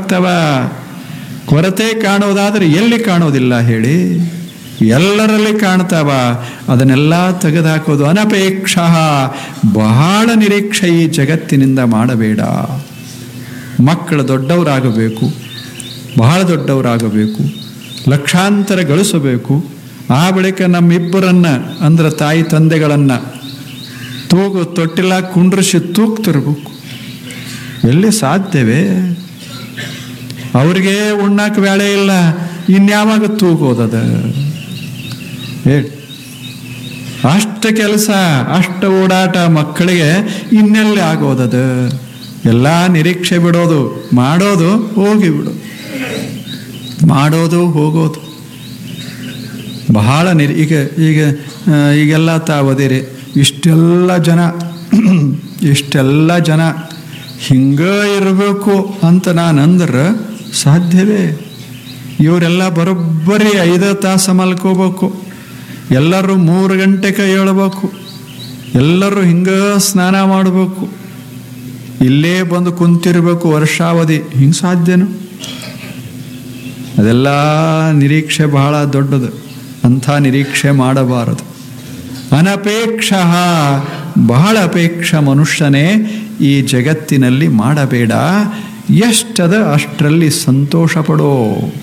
ಆಗ್ತವ ಕೊರತೆ ಕಾಣೋದಾದರೆ ಎಲ್ಲಿ ಕಾಣೋದಿಲ್ಲ ಹೇಳಿ ಎಲ್ಲರಲ್ಲಿ ಕಾಣ್ತಾವ ಅದನ್ನೆಲ್ಲ ತೆಗೆದುಹಾಕೋದು ಅನಪೇಕ್ಷ ಬಹಳ ನಿರೀಕ್ಷೆ ಈ ಜಗತ್ತಿನಿಂದ ಮಾಡಬೇಡ ಮಕ್ಕಳು ದೊಡ್ಡವರಾಗಬೇಕು ಬಹಳ ದೊಡ್ಡವರಾಗಬೇಕು ಲಕ್ಷಾಂತರ ಗಳಿಸಬೇಕು ಆ ಬಳಿಕ ನಮ್ಮಿಬ್ಬರನ್ನ ಅಂದ್ರೆ ತಾಯಿ ತಂದೆಗಳನ್ನು ತೂಗು ತೊಟ್ಟಿಲ್ಲ ಕುಂಡ್ರಿಸಿ ತೂಗ್ತಿರ್ಬೇಕು ಎಲ್ಲಿ ಸಾಧ್ಯವೇ ಅವ್ರಿಗೆ ಉಣ್ಣಾಕ ವೇಳೆ ಇಲ್ಲ ಇನ್ಯಾವಾಗ ತೂಗೋದದ ಹೇಳಿ ಅಷ್ಟ ಕೆಲಸ ಅಷ್ಟ ಓಡಾಟ ಮಕ್ಕಳಿಗೆ ಇನ್ನೆಲ್ಲಿ ಆಗೋದದ ಎಲ್ಲ ನಿರೀಕ್ಷೆ ಬಿಡೋದು ಮಾಡೋದು ಹೋಗಿ ಬಿಡು ಮಾಡೋದು ಹೋಗೋದು ಬಹಳ ನಿರಿ ಈಗ ಈಗ ಆ, ಈಗೆಲ್ಲ ತಾವದಿರಿ ಇಷ್ಟೆಲ್ಲ ಜನ ಇಷ್ಟೆಲ್ಲ ಜನ ಹಿಂಗ ಇರಬೇಕು ಅಂತ ನಾನು ಅಂದ್ರೆ ಸಾಧ್ಯವೇ ಇವರೆಲ್ಲ ಬರೋಬ್ಬರಿ ಐದು ತಾಸು ಮಲ್ಕೋಬೇಕು ಎಲ್ಲರೂ ಮೂರು ಗಂಟೆಗೆ ಏಳಬೇಕು ಎಲ್ಲರೂ ಹಿಂಗ ಸ್ನಾನ ಮಾಡಬೇಕು ಇಲ್ಲೇ ಬಂದು ಕುಂತಿರ್ಬೇಕು ವರ್ಷಾವಧಿ ಹಿಂಗೆ ಸಾಧ್ಯನು ಅದೆಲ್ಲ ನಿರೀಕ್ಷೆ ಬಹಳ ದೊಡ್ಡದು ಅಂಥ ನಿರೀಕ್ಷೆ ಮಾಡಬಾರದು ಅನಪೇಕ್ಷ ಬಹಳ ಅಪೇಕ್ಷ ಮನುಷ್ಯನೇ ಈ ಜಗತ್ತಿನಲ್ಲಿ ಮಾಡಬೇಡ ಎಷ್ಟದ ಅಷ್ಟರಲ್ಲಿ ಸಂತೋಷ ಪಡೋ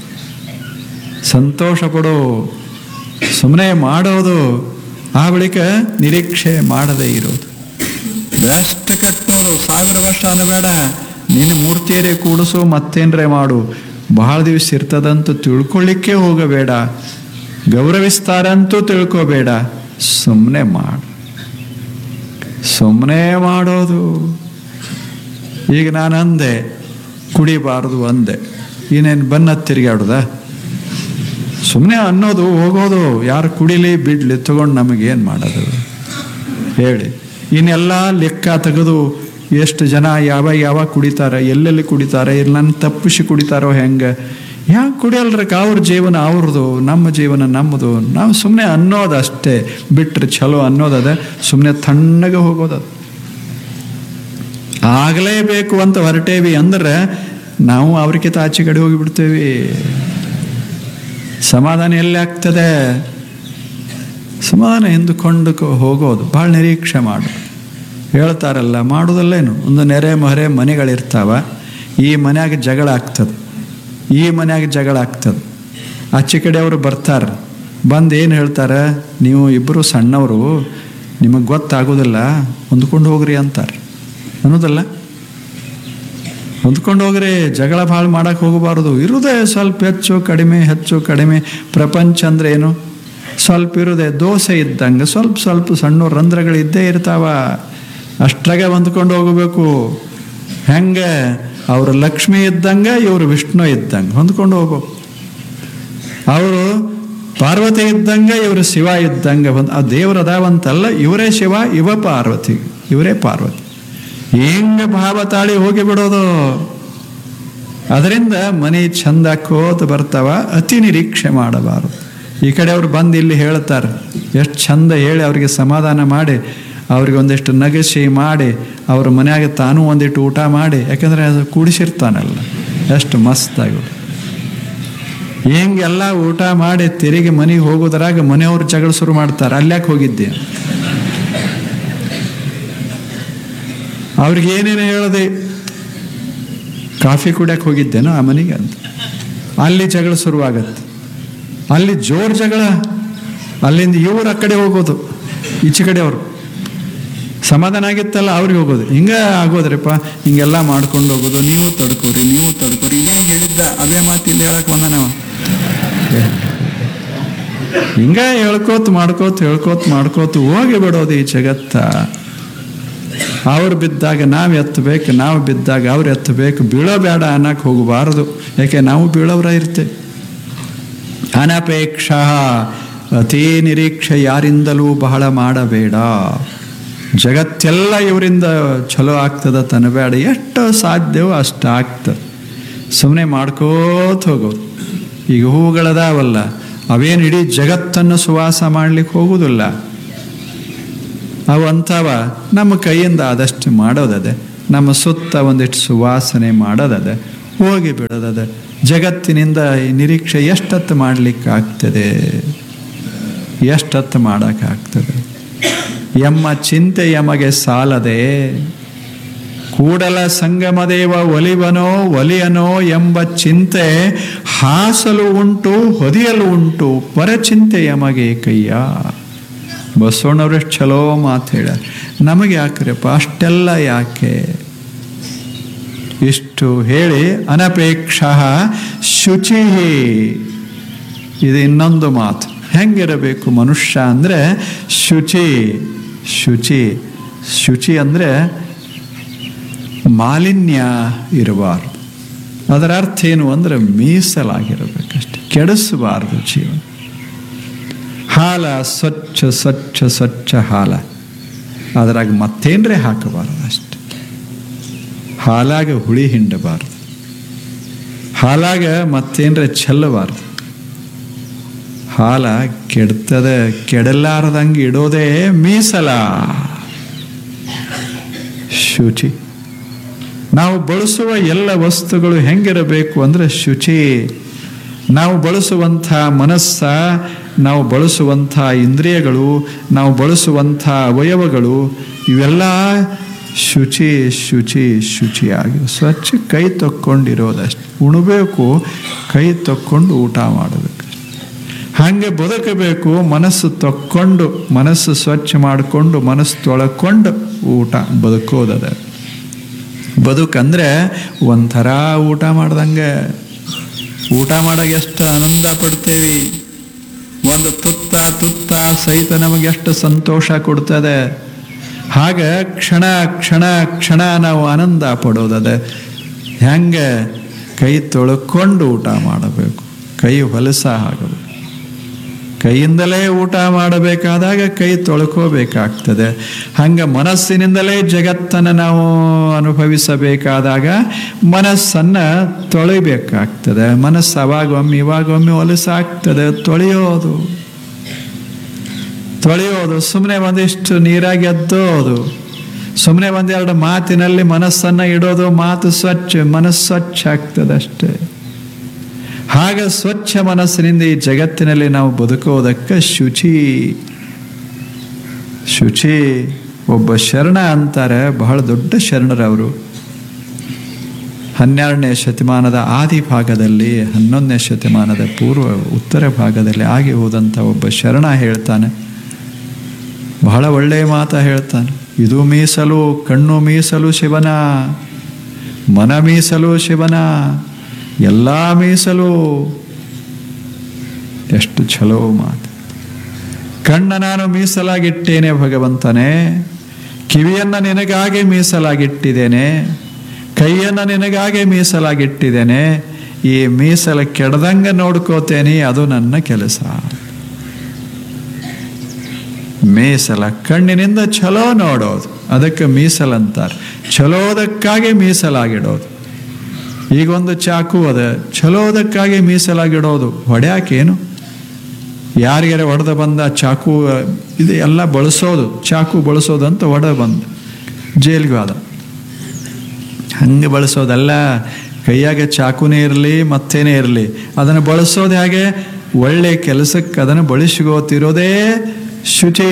ಸಂತೋಷ ಪಡೋ ಸುಮ್ಮನೆ ಮಾಡೋದು ಆ ಬಳಿಕ ನಿರೀಕ್ಷೆ ಮಾಡದೇ ಇರೋದು ಬೆಸ್ಟ್ ಕಟ್ಟೋದು ಸಾವಿರ ವರ್ಷ ಅನ್ನಬೇಡ ನಿನ್ನ ಮೂರ್ತಿಯರೇ ಕೂಡಿಸು ಮತ್ತೇನ್ರೆ ಮಾಡು ಬಹಳ ದಿವಸ ಇರ್ತದಂತೂ ತಿಳ್ಕೊಳ್ಳಿಕ್ಕೆ ಹೋಗಬೇಡ ಗೌರವಿಸ್ತಾರಂತೂ ತಿಳ್ಕೋಬೇಡ ಸುಮ್ಮನೆ ಮಾಡು ಸುಮ್ಮನೆ ಮಾಡೋದು ಈಗ ನಾನು ಅಂದೆ ಕುಡಿಬಾರದು ಅಂದೆ ಇನ್ನೇನು ಬನ್ನ ತಿರುಗಾಡುದ ಸುಮ್ಮನೆ ಅನ್ನೋದು ಹೋಗೋದು ಯಾರು ಕುಡಿಲಿ ಬಿಡ್ಲಿ ತಗೊಂಡು ನಮಗೇನು ಮಾಡೋದು ಹೇಳಿ ಇನ್ನೆಲ್ಲ ಲೆಕ್ಕ ತೆಗೆದು ಎಷ್ಟು ಜನ ಯಾವ ಯಾವ ಕುಡಿತಾರೆ ಎಲ್ಲೆಲ್ಲಿ ಕುಡಿತಾರೆ ಇಲ್ಲಿ ನನ್ನ ತಪ್ಪಿಸಿ ಕುಡಿತಾರೋ ಹೆಂಗೆ ಯಾಕೆ ಕುಡಿಯಲ್ರಕ್ಕ ಅವ್ರ ಜೀವನ ಅವ್ರದ್ದು ನಮ್ಮ ಜೀವನ ನಮ್ಮದು ನಾವು ಸುಮ್ಮನೆ ಅನ್ನೋದು ಅಷ್ಟೇ ಬಿಟ್ಟರೆ ಚಲೋ ಅನ್ನೋದದ ಸುಮ್ಮನೆ ತಣ್ಣಗೆ ಹೋಗೋದು ಆಗಲೇಬೇಕು ಅಂತ ಹೊರಟೇವಿ ಅಂದ್ರೆ ನಾವು ಅವ್ರಿಗಿಂತ ಆಚೆ ಕಡೆ ಹೋಗಿಬಿಡ್ತೇವೆ ಸಮಾಧಾನ ಎಲ್ಲಿ ಆಗ್ತದೆ ಸಮಾಧಾನ ಎಂದುಕೊಂಡು ಹೋಗೋದು ಭಾಳ ನಿರೀಕ್ಷೆ ಮಾಡು ಹೇಳ್ತಾರಲ್ಲ ಮಾಡೋದಲ್ಲೇನು ಒಂದು ನೆರೆ ಮರೆ ಮನೆಗಳಿರ್ತಾವ ಈ ಮನ್ಯಾಗ ಜಗಳ ಆಗ್ತದೆ ಈ ಮನ್ಯಾಗ ಜಗಳ ಆಗ್ತದೆ ಆಚೆ ಕಡೆಯವರು ಬರ್ತಾರೆ ಬಂದು ಏನು ಹೇಳ್ತಾರೆ ನೀವು ಇಬ್ಬರು ಸಣ್ಣವರು ನಿಮಗೆ ಗೊತ್ತಾಗೋದಿಲ್ಲ ಹೊಂದ್ಕೊಂಡು ಹೋಗ್ರಿ ಅಂತಾರೆ ಅನ್ನೋದಲ್ಲ ಹೊಂದ್ಕೊಂಡು ಹೋಗ್ರಿ ಜಗಳ ಭಾಳ ಮಾಡಕ್ಕೆ ಹೋಗಬಾರ್ದು ಇರುದೇ ಸ್ವಲ್ಪ ಹೆಚ್ಚು ಕಡಿಮೆ ಹೆಚ್ಚು ಕಡಿಮೆ ಪ್ರಪಂಚ ಅಂದ್ರೆ ಏನು ಸ್ವಲ್ಪ ಇರುದೆ ದೋಸೆ ಇದ್ದಂಗೆ ಸ್ವಲ್ಪ ಸ್ವಲ್ಪ ಸಣ್ಣ ರಂಧ್ರಗಳು ಇದ್ದೇ ಇರ್ತಾವ ಅಷ್ಟ್ರಾಗೆ ಹೊಂದ್ಕೊಂಡು ಹೋಗಬೇಕು ಹೆಂಗೆ ಅವರು ಲಕ್ಷ್ಮಿ ಇದ್ದಂಗೆ ಇವರು ವಿಷ್ಣು ಇದ್ದಂಗೆ ಹೊಂದ್ಕೊಂಡು ಹೋಗ್ಬೇಕು ಅವರು ಪಾರ್ವತಿ ಇದ್ದಂಗೆ ಇವರು ಶಿವ ಇದ್ದಂಗೆ ಒಂದು ಆ ದೇವ್ರು ಅದಾವಂತಲ್ಲ ಇವರೇ ಶಿವ ಇವ ಪಾರ್ವತಿ ಇವರೇ ಪಾರ್ವತಿ ಹೆಂಗ ಭಾವ ತಾಳಿ ಹೋಗಿ ಬಿಡೋದು ಅದರಿಂದ ಮನೆ ಚಂದ ಕೋತ ಬರ್ತಾವ ಅತಿ ನಿರೀಕ್ಷೆ ಮಾಡಬಾರದು ಈ ಕಡೆ ಅವ್ರು ಬಂದು ಇಲ್ಲಿ ಹೇಳ್ತಾರೆ ಎಷ್ಟು ಚಂದ ಹೇಳಿ ಅವರಿಗೆ ಸಮಾಧಾನ ಮಾಡಿ ಅವ್ರಿಗೆ ಒಂದಿಷ್ಟು ನಗಸಿ ಮಾಡಿ ಅವ್ರ ಮನ್ಯಾಗ ತಾನೂ ಒಂದಿಟ್ಟು ಊಟ ಮಾಡಿ ಯಾಕಂದ್ರೆ ಅದು ಕೂಡಿಸಿರ್ತಾನಲ್ಲ ಎಷ್ಟು ಮಸ್ತಾಗಿ ಹೆಂಗೆಲ್ಲ ಊಟ ಮಾಡಿ ತಿರುಗಿ ಮನೆಗೆ ಹೋಗೋದ್ರಾಗ ಮನೆಯವ್ರು ಜಗಳ ಶುರು ಮಾಡ್ತಾರೆ ಅಲ್ಯಾಕೆ ಹೋಗಿದ್ದೆ ಅವ್ರಿಗೆ ಏನೇನು ಹೇಳದೆ ಕಾಫಿ ಕುಡಿಯಕ್ಕೆ ಹೋಗಿದ್ದೇನೋ ಆ ಮನೆಗೆ ಅಂತ ಅಲ್ಲಿ ಜಗಳ ಶುರುವಾಗತ್ತೆ ಅಲ್ಲಿ ಜೋರ್ ಜಗಳ ಅಲ್ಲಿಂದ ಇವ್ರು ಆ ಕಡೆ ಹೋಗೋದು ಈಚೆ ಕಡೆ ಅವರು ಸಮಾಧಾನ ಆಗಿತ್ತಲ್ಲ ಅವ್ರಿಗೆ ಹೋಗೋದು ಹಿಂಗ ಆಗೋದ್ರಪ್ಪ ಹಿಂಗೆಲ್ಲ ಮಾಡ್ಕೊಂಡು ಹೋಗೋದು ನೀವು ತಡ್ಕೋರಿ ನೀವು ತಡ್ಕೋರಿ ಇದೇ ಹೇಳಿದ್ದ ಅವೇ ಮಾತಿಂದ ಹೇಳಕ್ ಬಂದ ನಾವು ಹಿಂಗ ಹೇಳ್ಕೋತ ಮಾಡ್ಕೋತ ಹೇಳ್ಕೋತ ಮಾಡ್ಕೋತ ಹೋಗಿ ಬಿಡೋದು ಈ ಜಗತ್ತ ಅವ್ರು ಬಿದ್ದಾಗ ನಾವು ಎತ್ತಬೇಕು ನಾವು ಬಿದ್ದಾಗ ಅವ್ರು ಎತ್ತಬೇಕು ಬೀಳೋಬೇಡ ಅನ್ನಕ್ಕೆ ಹೋಗಬಾರದು ಯಾಕೆ ನಾವು ಬೀಳೋರ ಇರ್ತೇವೆ ಅನಪೇಕ್ಷ ಅತಿ ನಿರೀಕ್ಷೆ ಯಾರಿಂದಲೂ ಬಹಳ ಮಾಡಬೇಡ ಜಗತ್ತೆಲ್ಲ ಇವರಿಂದ ಚಲೋ ಆಗ್ತದ ತನಬೇಡ ಎಷ್ಟು ಸಾಧ್ಯವೋ ಅಷ್ಟು ಆಗ್ತದೆ ಸುಮ್ಮನೆ ಮಾಡ್ಕೋತ ಹೋಗೋದು ಈಗ ಹೂಗಳದಾವಲ್ಲ ಅವೇನು ಇಡೀ ಜಗತ್ತನ್ನು ಸುವಾಸ ಮಾಡ್ಲಿಕ್ಕೆ ಹೋಗುವುದಿಲ್ಲ ಅವು ಅಂಥವ ನಮ್ಮ ಕೈಯಿಂದ ಆದಷ್ಟು ಮಾಡೋದದೆ ನಮ್ಮ ಸುತ್ತ ಒಂದಿಷ್ಟು ಸುವಾಸನೆ ಮಾಡೋದದೆ ಹೋಗಿ ಬಿಡೋದದ ಜಗತ್ತಿನಿಂದ ಈ ನಿರೀಕ್ಷೆ ಎಷ್ಟತ್ತು ಮಾಡಲಿಕ್ಕಾಗ್ತದೆ ಎಷ್ಟತ್ತು ಮಾಡೋಕ್ಕಾಗ್ತದೆ ಎಮ್ಮ ಚಿಂತೆ ಯಮಗೆ ಸಾಲದೆ ಕೂಡಲ ಸಂಗಮದೇವ ಒಲಿವನೋ ಒಲಿಯನೋ ಎಂಬ ಚಿಂತೆ ಹಾಸಲು ಉಂಟು ಹೊದಿಯಲು ಉಂಟು ಪರಚಿಂತೆ ಯಮಗೆ ಕೈಯ ಬಸವಣ್ಣವ್ರೆಷ್ಟು ಚಲೋ ಮಾತು ಹೇಳ ನಮಗೆ ಯಾಕ್ರಪ್ಪ ಅಷ್ಟೆಲ್ಲ ಯಾಕೆ ಇಷ್ಟು ಹೇಳಿ ಅನಪೇಕ್ಷ ಶುಚಿ ಇದು ಇನ್ನೊಂದು ಮಾತು ಹೆಂಗಿರಬೇಕು ಮನುಷ್ಯ ಅಂದರೆ ಶುಚಿ ಶುಚಿ ಶುಚಿ ಅಂದರೆ ಮಾಲಿನ್ಯ ಇರಬಾರ್ದು ಅದರ ಅರ್ಥ ಏನು ಅಂದರೆ ಮೀಸಲಾಗಿರಬೇಕಷ್ಟೆ ಕೆಡಿಸಬಾರ್ದು ಜೀವನ ಹಾಲ ಸ್ವಚ್ಛ ಸ್ವಚ್ಛ ಸ್ವಚ್ಛ ಹಾಲ ಅದ್ರಾಗ ಮತ್ತೇನ್ರೆ ಹಾಕಬಾರ್ದು ಅಷ್ಟೆ ಹಾಲಾಗ ಹುಳಿ ಹಿಂಡಬಾರ್ದು ಹಾಲಾಗ ಮತ್ತೇನ್ರೆ ಚೆಲ್ಲಬಾರ್ದು ಹಾಲ ಕೆಡ್ತದ ಕೆಡಲಾರದಂಗೆ ಇಡೋದೇ ಮೀಸಲ ಶುಚಿ ನಾವು ಬಳಸುವ ಎಲ್ಲ ವಸ್ತುಗಳು ಹೆಂಗಿರಬೇಕು ಅಂದರೆ ಶುಚಿ ನಾವು ಬಳಸುವಂಥ ಮನಸ್ಸ ನಾವು ಬಳಸುವಂಥ ಇಂದ್ರಿಯಗಳು ನಾವು ಬಳಸುವಂಥ ಅವಯವಗಳು ಇವೆಲ್ಲ ಶುಚಿ ಶುಚಿ ಶುಚಿಯಾಗಿ ಸ್ವಚ್ಛ ಕೈ ತಕ್ಕೊಂಡಿರೋದಷ್ಟೆ ಉಣಬೇಕು ಕೈ ತಕ್ಕೊಂಡು ಊಟ ಮಾಡಬೇಕು ಹಾಗೆ ಬದುಕಬೇಕು ಮನಸ್ಸು ತಕ್ಕೊಂಡು ಮನಸ್ಸು ಸ್ವಚ್ಛ ಮಾಡಿಕೊಂಡು ಮನಸ್ಸು ತೊಳ್ಕೊಂಡು ಊಟ ಬದುಕೋದದ ಬದುಕಂದ್ರೆ ಒಂಥರ ಊಟ ಮಾಡ್ದಂಗೆ ಊಟ ಮಾಡಾಗ ಎಷ್ಟು ಆನಂದ ಪಡ್ತೇವಿ ಒಂದು ತುತ್ತ ತುತ್ತ ಸಹಿತ ನಮಗೆ ಎಷ್ಟು ಸಂತೋಷ ಕೊಡ್ತದೆ ಹಾಗ ಕ್ಷಣ ಕ್ಷಣ ಕ್ಷಣ ನಾವು ಆನಂದ ಪಡೋದದ ಹೆಂಗೆ ಕೈ ತೊಳ್ಕೊಂಡು ಊಟ ಮಾಡಬೇಕು ಕೈ ಹೊಲಸ ಆಗಬೇಕು ಕೈಯಿಂದಲೇ ಊಟ ಮಾಡಬೇಕಾದಾಗ ಕೈ ತೊಳ್ಕೋಬೇಕಾಗ್ತದೆ ಹಂಗೆ ಮನಸ್ಸಿನಿಂದಲೇ ಜಗತ್ತನ್ನು ನಾವು ಅನುಭವಿಸಬೇಕಾದಾಗ ಮನಸ್ಸನ್ನು ತೊಳಿಬೇಕಾಗ್ತದೆ ಮನಸ್ಸು ಅವಾಗೊಮ್ಮೆ ಇವಾಗೊಮ್ಮೆ ಹೊಲಸಾಗ್ತದೆ ತೊಳೆಯೋದು ತೊಳೆಯೋದು ಸುಮ್ಮನೆ ಒಂದಿಷ್ಟು ನೀರಾಗಿ ಎದ್ದೋದು ಸುಮ್ಮನೆ ಒಂದೆರಡು ಮಾತಿನಲ್ಲಿ ಮನಸ್ಸನ್ನು ಇಡೋದು ಮಾತು ಸ್ವಚ್ಛ ಮನಸ್ಸು ಸ್ವಚ್ಛ ಆಗ್ತದೆ ಅಷ್ಟೇ ಹಾಗೆ ಸ್ವಚ್ಛ ಮನಸ್ಸಿನಿಂದ ಈ ಜಗತ್ತಿನಲ್ಲಿ ನಾವು ಬದುಕೋದಕ್ಕೆ ಶುಚಿ ಶುಚಿ ಒಬ್ಬ ಶರಣ ಅಂತಾರೆ ಬಹಳ ದೊಡ್ಡ ಶರಣರವರು ಹನ್ನೆರಡನೇ ಶತಮಾನದ ಆದಿ ಭಾಗದಲ್ಲಿ ಹನ್ನೊಂದನೇ ಶತಮಾನದ ಪೂರ್ವ ಉತ್ತರ ಭಾಗದಲ್ಲಿ ಆಗಿ ಹೋದಂಥ ಒಬ್ಬ ಶರಣ ಹೇಳ್ತಾನೆ ಬಹಳ ಒಳ್ಳೆಯ ಮಾತ ಹೇಳ್ತಾನೆ ಇದು ಮೀಸಲು ಕಣ್ಣು ಮೀಸಲು ಶಿವನ ಮನ ಮೀಸಲು ಶಿವನ ಎಲ್ಲ ಮೀಸಲು ಎಷ್ಟು ಚಲೋ ಮಾತು ಕಣ್ಣ ನಾನು ಮೀಸಲಾಗಿಟ್ಟೇನೆ ಭಗವಂತನೇ ಕಿವಿಯನ್ನ ನಿನಗಾಗಿ ಮೀಸಲಾಗಿಟ್ಟಿದ್ದೇನೆ ಕೈಯನ್ನ ನಿನಗಾಗಿ ಮೀಸಲಾಗಿಟ್ಟಿದ್ದೇನೆ ಈ ಮೀಸಲ ಕೆಡದಂಗ ನೋಡ್ಕೋತೇನೆ ಅದು ನನ್ನ ಕೆಲಸ ಮೀಸಲ ಕಣ್ಣಿನಿಂದ ಚಲೋ ನೋಡೋದು ಅದಕ್ಕೆ ಮೀಸಲಂತಾರೆ ಚಲೋದಕ್ಕಾಗಿ ಮೀಸಲಾಗಿಡೋದು ಈಗ ಒಂದು ಚಾಕು ಅದ ಚಲೋದಕ್ಕಾಗಿ ಮೀಸಲಾಗಿಡೋದು ಹೊಡ್ಯಾಕೇನು ಯಾರಿಗಾರ ಹೊಡೆದ ಬಂದ ಚಾಕು ಇದು ಎಲ್ಲ ಬಳಸೋದು ಚಾಕು ಬಳಸೋದು ಅಂತ ಹೊಡೆದ ಬಂದ ಜೈಲಿಗೆ ಹೋದ ಹಂಗೆ ಬಳಸೋದಲ್ಲ ಕೈಯಾಗ ಚಾಕುನೇ ಇರಲಿ ಮತ್ತೇನೇ ಇರಲಿ ಅದನ್ನು ಬಳಸೋದು ಹಾಗೆ ಒಳ್ಳೆ ಕೆಲಸಕ್ಕೆ ಅದನ್ನು ಬಳಸಿಗೋತಿರೋದೇ ಶುಚಿ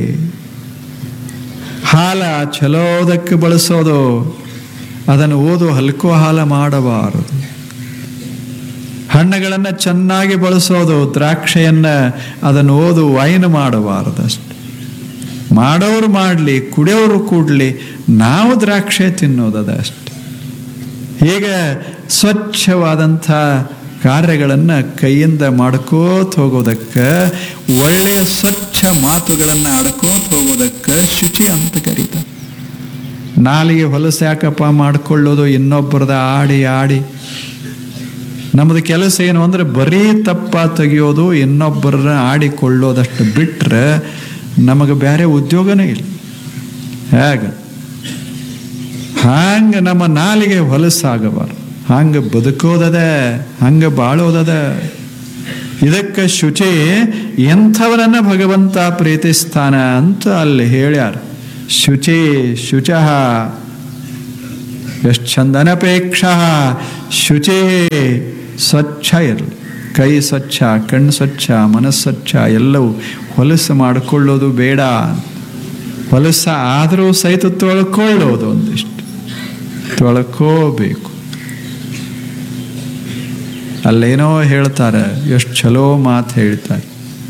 ಹಾಲ ಚಲೋದಕ್ಕೆ ಬಳಸೋದು ಅದನ್ನು ಓದು ಹಲ್ಕೋ ಹಾಲ ಮಾಡಬಾರದು ಹಣ್ಣುಗಳನ್ನು ಚೆನ್ನಾಗಿ ಬಳಸೋದು ದ್ರಾಕ್ಷೆಯನ್ನ ಅದನ್ನು ಓದು ವೈನ್ ಮಾಡಬಾರದು ಅಷ್ಟೆ ಮಾಡೋರು ಮಾಡಲಿ ಕುಡಿಯೋರು ಕೂಡಲಿ ನಾವು ದ್ರಾಕ್ಷೆ ತಿನ್ನೋದದ ಅಷ್ಟೆ ಹೀಗೆ ಸ್ವಚ್ಛವಾದಂಥ ಕಾರ್ಯಗಳನ್ನು ಕೈಯಿಂದ ಮಾಡ್ಕೋತ ಹೋಗೋದಕ್ಕೆ ಒಳ್ಳೆಯ ಸ್ವಚ್ಛ ಮಾತುಗಳನ್ನು ಆಡ್ಕೋತ ಹೋಗೋದಕ್ಕೆ ಶುಚಿ ಅಂತ ಕರೀತಾರೆ ನಾಲಿಗೆ ಹೊಲಸು ಯಾಕಪ್ಪ ಮಾಡ್ಕೊಳ್ಳೋದು ಇನ್ನೊಬ್ಬರದ ಆಡಿ ಆಡಿ ನಮ್ಮದು ಕೆಲಸ ಏನು ಅಂದರೆ ಬರೀ ತಪ್ಪ ತೆಗಿಯೋದು ಇನ್ನೊಬ್ಬರನ್ನ ಆಡಿಕೊಳ್ಳೋದಷ್ಟು ಬಿಟ್ಟರೆ ನಮಗೆ ಬೇರೆ ಉದ್ಯೋಗನೇ ಇಲ್ಲ ಹೇಗೆ ಹಂಗೆ ನಮ್ಮ ನಾಲಿಗೆ ಹೊಲಸಾಗಬಾರ್ದು ಹಂಗೆ ಬದುಕೋದದ ಹಂಗೆ ಬಾಳೋದದ ಇದಕ್ಕೆ ಶುಚಿ ಎಂಥವನನ್ನ ಭಗವಂತ ಪ್ರೀತಿಸ್ತಾನ ಅಂತ ಅಲ್ಲಿ ಹೇಳ್ಯಾರ ಶುಚಿ ಶುಚಃ ಎಷ್ಟು ಚಂದ ಅನಪೇಕ್ಷ ಶುಚಿ ಸ್ವಚ್ಛ ಇರಲಿ ಕೈ ಸ್ವಚ್ಛ ಕಣ್ಣು ಸ್ವಚ್ಛ ಮನಸ್ಸು ಸ್ವಚ್ಛ ಎಲ್ಲವೂ ಹೊಲಸು ಮಾಡಿಕೊಳ್ಳೋದು ಬೇಡ ಹೊಲಸ ಆದರೂ ಸಹಿತ ತೊಳ್ಕೊಳ್ಳೋದು ಒಂದಿಷ್ಟು ತೊಳ್ಕೋಬೇಕು ಅಲ್ಲೇನೋ ಹೇಳ್ತಾರೆ ಎಷ್ಟು ಚಲೋ ಮಾತು ಹೇಳ್ತಾರೆ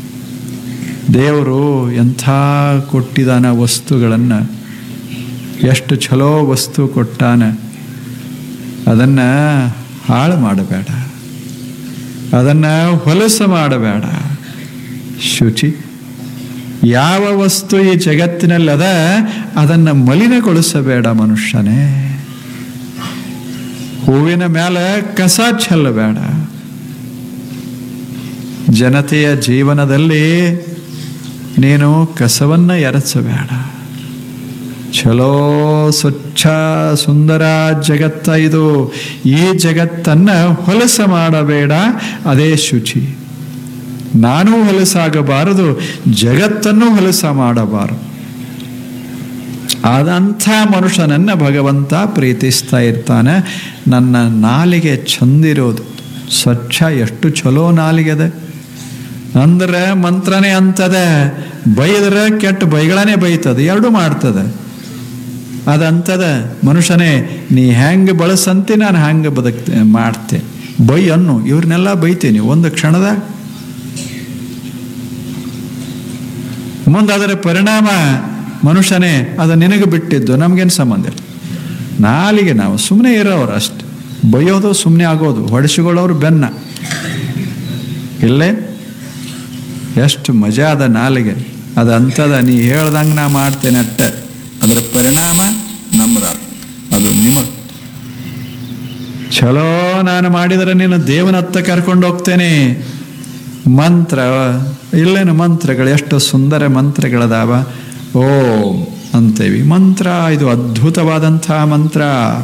ದೇವರು ಎಂಥ ಕೊಟ್ಟಿದಾನ ವಸ್ತುಗಳನ್ನು ಎಷ್ಟು ಚಲೋ ವಸ್ತು ಕೊಟ್ಟಾನ ಅದನ್ನು ಹಾಳು ಮಾಡಬೇಡ ಅದನ್ನು ಹೊಲಸು ಮಾಡಬೇಡ ಶುಚಿ ಯಾವ ವಸ್ತು ಈ ಜಗತ್ತಿನಲ್ಲಿ ಅದ ಅದನ್ನು ಮಲಿನಗೊಳಿಸಬೇಡ ಮನುಷ್ಯನೇ ಹೂವಿನ ಮೇಲೆ ಕಸ ಚೆಲ್ಲಬೇಡ ಜನತೆಯ ಜೀವನದಲ್ಲಿ ನೀನು ಕಸವನ್ನು ಎರಚಬೇಡ ಚಲೋ ಸ್ವಚ್ಛ ಸುಂದರ ಜಗತ್ತ ಇದು ಈ ಜಗತ್ತನ್ನು ಹೊಲಸ ಮಾಡಬೇಡ ಅದೇ ಶುಚಿ ನಾನು ಹೊಲಸಾಗಬಾರದು ಜಗತ್ತನ್ನು ಹೊಲಸ ಮಾಡಬಾರದು ಆದಂಥ ಮನುಷ್ಯನನ್ನ ಭಗವಂತ ಪ್ರೀತಿಸ್ತಾ ಇರ್ತಾನೆ ನನ್ನ ನಾಲಿಗೆ ಚಂದಿರೋದು ಸ್ವಚ್ಛ ಎಷ್ಟು ಚಲೋ ನಾಲಿಗೆದೆ ಅಂದ್ರೆ ಮಂತ್ರನೇ ಅಂತದೆ ಬೈದ್ರೆ ಕೆಟ್ಟ ಬೈಗಳನ್ನೇ ಬೈತದೆ ಎರಡು ಮಾಡ್ತದೆ ಅದಂತದ ಮನುಷ್ಯನೇ ನೀ ಹೆಂಗೆ ಬಳಸಂತೆ ನಾನು ಹಂಗೆ ಬದುಕ್ತೆ ಮಾಡ್ತೆ ಬೈ ಅನ್ನು ಇವ್ರನ್ನೆಲ್ಲ ಬೈತೀನಿ ಒಂದು ಕ್ಷಣದಾಗ ಮುಂದೆ ಅದರ ಪರಿಣಾಮ ಮನುಷ್ಯನೇ ಅದು ನಿನಗೆ ಬಿಟ್ಟಿದ್ದು ನಮಗೇನು ಸಂಬಂಧ ಇಲ್ಲ ನಾಲಿಗೆ ನಾವು ಸುಮ್ಮನೆ ಇರೋರು ಅಷ್ಟೆ ಬೈಯೋದು ಸುಮ್ಮನೆ ಆಗೋದು ಹೊಡೆಸಿಕೊಳ್ಳೋರು ಬೆನ್ನ ಇಲ್ಲೇ ಎಷ್ಟು ಮಜಾ ಅದ ನಾಲಿಗೆ ಅದು ಅಂಥದ ನೀ ಹೇಳ್ದಂಗೆ ನಾ ಮಾಡ್ತೇನೆ ಅಟ್ಟೆ ಅದರ ಪರಿಣಾಮ ನಮ್ದ ಅದು ನಿಮಗೆ ಚಲೋ ನಾನು ಮಾಡಿದರೆ ನೀನು ದೇವನತ್ತ ಕರ್ಕೊಂಡು ಹೋಗ್ತೇನೆ ಮಂತ್ರ ಇಲ್ಲೇನು ಮಂತ್ರಗಳು ಎಷ್ಟು ಸುಂದರ ಮಂತ್ರಗಳದಾವ ಓಂ ಅಂತೇವಿ ಮಂತ್ರ ಇದು ಅದ್ಭುತವಾದಂಥ ಮಂತ್ರ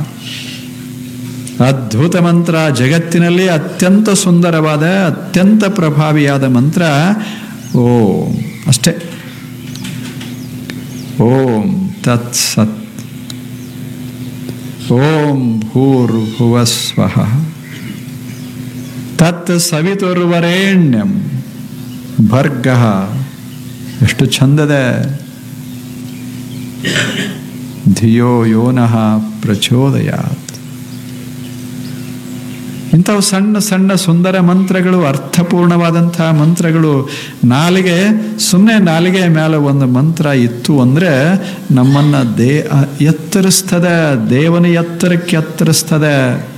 ಅದ್ಭುತ ಮಂತ್ರ ಜಗತ್ತಿನಲ್ಲಿ ಅತ್ಯಂತ ಸುಂದರವಾದ ಅತ್ಯಂತ ಪ್ರಭಾವಿಯಾದ ಮಂತ್ರ ಓಂ ಅಷ್ಟೇ ಓಂ ತತ್ ಸತ್ ಓಂ ಭೂರ್ಭುವ ಸ್ವಃ ತತ್ ಸವಿತುರ್ವರೇಣ್ಯಂ ಭರ್ಗ ಎಷ್ಟು ಚಂದದ ಧಿಯೋ ಯೋನಃ ಪ್ರಚೋದಯಾತ್ ಇಂಥವು ಸಣ್ಣ ಸಣ್ಣ ಸುಂದರ ಮಂತ್ರಗಳು ಅರ್ಥಪೂರ್ಣವಾದಂತಹ ಮಂತ್ರಗಳು ನಾಲಿಗೆ ಸುಮ್ಮನೆ ನಾಲಿಗೆ ಮೇಲೆ ಒಂದು ಮಂತ್ರ ಇತ್ತು ಅಂದರೆ ನಮ್ಮನ್ನು ದೇ ಎತ್ತರಿಸ್ತದೆ ದೇವನ ಎತ್ತರಕ್ಕೆ ಎತ್ತರಿಸ್ತದೆ